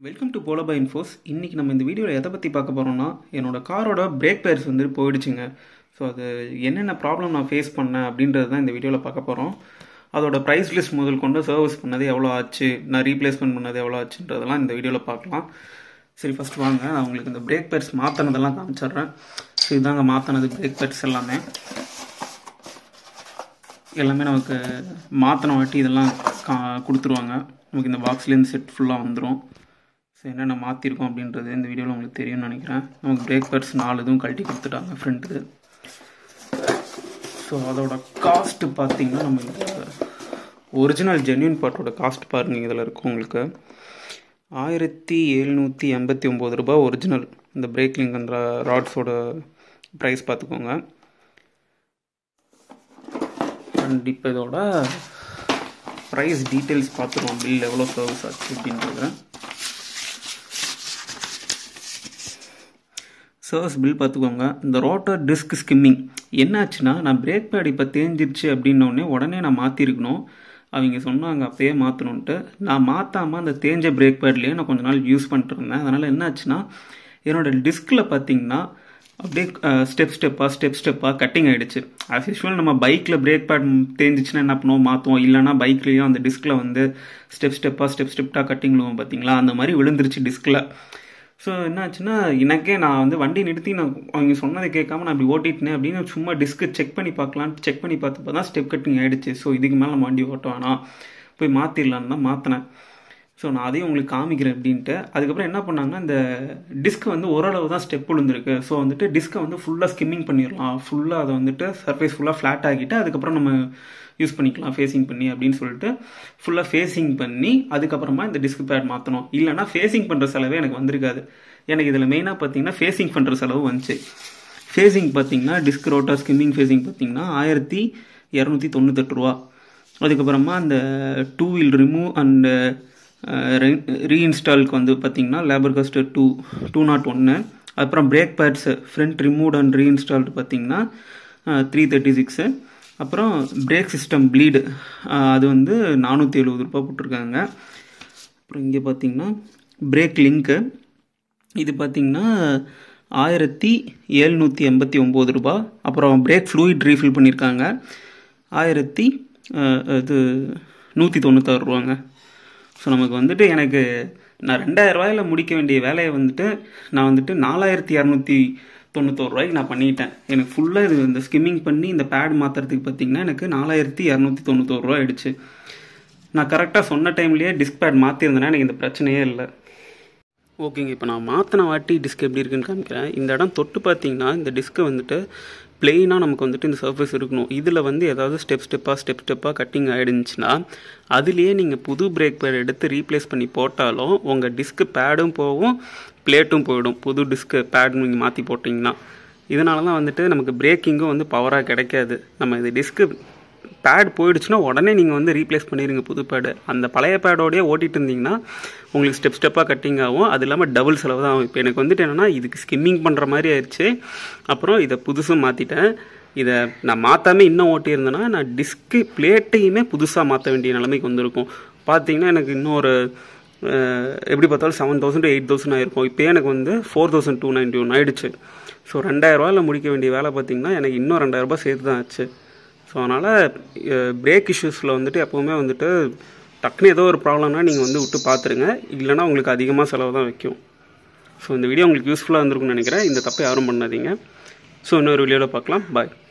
welcome to போலபா infos இன்றைக்கி நம்ம இந்த வீடியோவில் எதை பற்றி பார்க்க போகிறோம்னா என்னோட காரோட பிரேக் பேர்ஸ் வந்து போயிடுச்சுங்க ஸோ அது என்னென்ன ப்ராப்ளம் நான் ஃபேஸ் பண்ணேன் அப்படின்றது தான் இந்த வீடியோவில் பார்க்க போகிறோம் அதோட ப்ரைஸ் லிஸ்ட் முதல் கொண்டு சர்வீஸ் பண்ணது எவ்வளோ ஆச்சு நான் ரீப்ளேஸ்மெண்ட் பண்ணது எவ்வளோ ஆச்சுன்றதெல்லாம் இந்த வீடியோவில் பார்க்கலாம் சரி ஃபஸ்ட் வாங்க நான் உங்களுக்கு இந்த பிரேக் பேர்ஸ் மாற்றினதெல்லாம் காமிச்சிடுறேன் ஸோ இதாங்க மாற்றினது பிரேக் பேர்ஸ் எல்லாமே எல்லாமே நமக்கு மாற்றின வாட்டி இதெல்லாம் கா கொடுத்துருவாங்க நமக்கு இந்த பாக்ஸ்லேருந்து செட் ஃபுல்லாக வந்துடும் ஸோ என்னென்ன மாற்றிருக்கோம் அப்படின்றது இந்த வீடியோவில் உங்களுக்கு தெரியும்னு நினைக்கிறேன் நமக்கு பிரேக் பேர்ஸ் நாலு இதுவும் கழட்டி கொடுத்துட்டாங்க ஃப்ரண்ட்டு ஸோ அதோட காஸ்ட்டு பார்த்தீங்கன்னா நம்ம இந்த ஒரிஜினல் ஜென்யூன் பார்ட்டோட காஸ்ட் பாருங்கள் இதில் இருக்கும் உங்களுக்கு ஆயிரத்தி எழுநூற்றி எண்பத்தி ஒம்பது ரூபாய் ஒரிஜினல் இந்த பிரேக் லிங்க்ன்ற ராட்ஸோட ப்ரைஸ் பார்த்துக்கோங்க அண்ட் இப்போ இதோட ப்ரைஸ் டீட்டெயில்ஸ் பார்த்துருவோம் பில் எவ்வளோ சர்வீஸ் ஆச்சு அப்படின்றத சர்வீஸ் பில் பார்த்துக்கோங்க இந்த ரோட்டர் டிஸ்க் ஸ்கிம்மிங் என்னாச்சுன்னா நான் பிரேக் பேட் இப்போ தேஞ்சிருச்சு அப்படின்னோடனே உடனே நான் மாற்றிருக்கணும் அவங்க சொன்னாங்க அப்பயே மாற்றணுன்ட்டு நான் மாற்றாமல் அந்த தேஞ்ச பிரேக் பேட்லேயே நான் கொஞ்ச நாள் யூஸ் பண்ணிட்டு இருந்தேன் அதனால் என்னாச்சுன்னா என்னோடய டிஸ்கில் பார்த்தீங்கன்னா அப்படியே ஸ்டெப் ஸ்டெப்பாக ஸ்டெப் ஸ்டெப்பாக கட்டிங் ஆகிடுச்சு ஆஸ் யூஸ்வல் நம்ம பைக்கில் பிரேக் பேட் தேஞ்சிச்சுன்னா என்ன பண்ணுவோம் மாற்றுவோம் இல்லைனா பைக்லேயும் அந்த டிஸ்கில் வந்து ஸ்டெப் ஸ்டெப்பாக ஸ்டெப் ஸ்டெப்டாக கட்டிங் விழுவோம் பார்த்தீங்களா அந்த மாதிரி விழுந்துருச்சு டிஸ்கில் ஸோ என்னாச்சுன்னா எனக்கே நான் வந்து வண்டி நிறுத்தி நான் அவங்க சொன்னதை கேட்காம நான் இப்படி ஓட்டிட்டேன் அப்படின்னு சும்மா டிஸ்க்கு செக் பண்ணி பார்க்கலான்ட்டு செக் பண்ணி பார்த்தப்போ தான் ஸ்டெப் கட்டிங் ஆகிடுச்சு ஸோ இதுக்கு மேலே நம்ம வண்டி ஓட்ட வேணாம் போய் மாற்றிடலான்னு தான் மாற்றினேன் ஸோ நான் அதையும் உங்களுக்கு காமிக்கிறேன் அப்படின்ட்டு அதுக்கப்புறம் என்ன பண்ணாங்கன்னா இந்த டிஸ்க் வந்து ஓரளவு தான் ஸ்டெப் விழுந்திருக்கு ஸோ வந்துட்டு டிஸ்க்கை வந்து ஃபுல்லாக ஸ்கிம்மிங் பண்ணிடலாம் ஃபுல்லாக அதை வந்துட்டு சர்ஃபேஸ் ஃபுல்லாக ஃப்ளாட் ஆகிட்டு அதுக்கப்புறம் நம்ம யூஸ் பண்ணிக்கலாம் ஃபேஸிங் பண்ணி அப்படின்னு சொல்லிட்டு ஃபுல்லாக ஃபேஸிங் பண்ணி அதுக்கப்புறமா இந்த டிஸ்க் பேட் மாற்றணும் இல்லைனா ஃபேஸிங் பண்ணுற செலவே எனக்கு வந்திருக்காது எனக்கு இதில் மெயினாக பார்த்தீங்கன்னா ஃபேஸிங் பண்ணுற செலவு வந்துச்சு ஃபேஸிங் பார்த்தீங்கன்னா டிஸ்க் ரோட்டர் ஸ்கிம்மிங் ஃபேஸிங் பார்த்தீங்கன்னா ஆயிரத்தி இரநூத்தி தொண்ணூத்தெட்டு ரூபா அதுக்கப்புறமா அந்த டூ வீல் ரிமூவ் அண்ட் ரீஇன்ஸ்டாலுக்கு வந்து பார்த்தீங்கன்னா labour cost two two nought ஒன்று அப்புறம் brake pads front remove and reinstalled பார்த்தீங்கன்னா த்ரீ தேர்ட்டி சிக்ஸு அப்புறம் பிரேக் சிஸ்டம் ப்ளீடு அது வந்து நானூற்றி எழுபது ரூபா போட்டிருக்காங்க அப்புறம் இங்கே பார்த்தீங்கன்னா பிரேக் லிங்க்கு இது பார்த்திங்கன்னா ஆயிரத்தி எழுநூற்றி எண்பத்தி ஒம்பது ரூபா அப்புறம் பிரேக் ஃப்ளூயிட் ரீஃபில் பண்ணியிருக்காங்க ஆயிரத்தி இது நூற்றி தொண்ணூத்தாறு ரூபாங்க ஸோ நமக்கு வந்துட்டு எனக்கு நான் ரெண்டாயிரம் ரூபாயில் முடிக்க வேண்டிய வேலையை வந்துட்டு நான் வந்துட்டு நாலாயிரத்தி இரநூத்தி தொண்ணூத்தோரு ரூபாய்க்கு நான் பண்ணிட்டேன் எனக்கு ஃபுல்லாக இது இந்த ஸ்கிம்மிங் பண்ணி இந்த பேட் மாற்றுறதுக்கு பார்த்தீங்கன்னா எனக்கு நாலாயிரத்தி இரநூத்தி தொண்ணூத்தோரு ரூபா ஆயிடுச்சு நான் கரெக்டாக சொன்ன டைம்லேயே டிஸ்க் பேட் மாற்றிருந்தேன்னா எனக்கு இந்த பிரச்சனையே இல்லை ஓகேங்க இப்போ நான் மாற்றின வாட்டி டிஸ்க் எப்படி இருக்குன்னு காமிக்கிறேன் இந்த இடம் தொட்டு பார்த்தீங்கன்னா இந்த டிஸ்க்கை வந்துட்டு பிளெயினாக நமக்கு வந்துட்டு இந்த சர்ஃபேஸ் இருக்கணும் இதில் வந்து ஏதாவது ஸ்டெப் ஸ்டெப்பாக ஸ்டெப் ஸ்டெப்பாக கட்டிங் ஆகிடுச்சுன்னா அதுலேயே நீங்கள் புது பிரேக் பேட் எடுத்து ரீப்ளேஸ் பண்ணி போட்டாலும் உங்கள் டிஸ்க்கு பேடும் போகும் பிளேட்டும் போயிடும் புது டிஸ்க்கு பேட் நீங்கள் மாற்றி போட்டிங்கன்னா இதனால தான் வந்துட்டு நமக்கு பிரேக்கிங்கும் வந்து பவராக கிடைக்காது நம்ம இது டிஸ்க்கு பேட் போயிடுச்சுன்னா உடனே நீங்கள் வந்து ரீப்ளேஸ் பண்ணிடுங்க புது பேடு அந்த பழைய பேடோடய ஓட்டிகிட்டு இருந்தீங்கன்னா உங்களுக்கு ஸ்டெப் ஸ்டெப்பாக கட்டிங் ஆகும் அது இல்லாமல் டபுள் செலவு தான் ஆகும் இப்போ எனக்கு வந்துட்டு என்னென்னா இதுக்கு ஸ்கிம்மிங் பண்ணுற மாதிரி ஆயிடுச்சு அப்புறம் இதை புதுசும் மாற்றிட்டேன் இதை நான் மாற்றாமல் இன்னும் ஓட்டியிருந்தேன்னா நான் டிஸ்க்கு பிளேட்டையுமே புதுசாக மாற்ற வேண்டிய நிலைமைக்கு வந்திருக்கும் பார்த்தீங்கன்னா எனக்கு இன்னும் ஒரு எப்படி பார்த்தாலும் செவன் தௌசண்ட் எயிட் தௌசண்ட் ஆயிருக்கும் இப்போ எனக்கு வந்து four thousand two ninety one ஆயிடுச்சு ஸோ ரெண்டாயிரரூவாயில் முடிக்க வேண்டிய வேலை பார்த்திங்கன்னா எனக்கு இன்னும் ரெண்டாயிரரூபா சேர்த்து தான் ஆச்சு ஸோ அதனால் பிரேக் இஷ்யூஸில் வந்துட்டு எப்போவுமே வந்துட்டு டக்குன்னு ஏதோ ஒரு ப்ராப்ளம்னா நீங்கள் வந்து விட்டு பார்த்துருங்க இல்லைனா உங்களுக்கு அதிகமாக செலவு தான் வைக்கும் ஸோ இந்த வீடியோ உங்களுக்கு யூஸ்ஃபுல்லாக இருந்திருக்கும்னு நினைக்கிறேன் இந்த தப்பை யாரும் பண்ணாதீங்க ஸோ இன்னொரு வீடியோவில் பார்க்கலாம் பாய்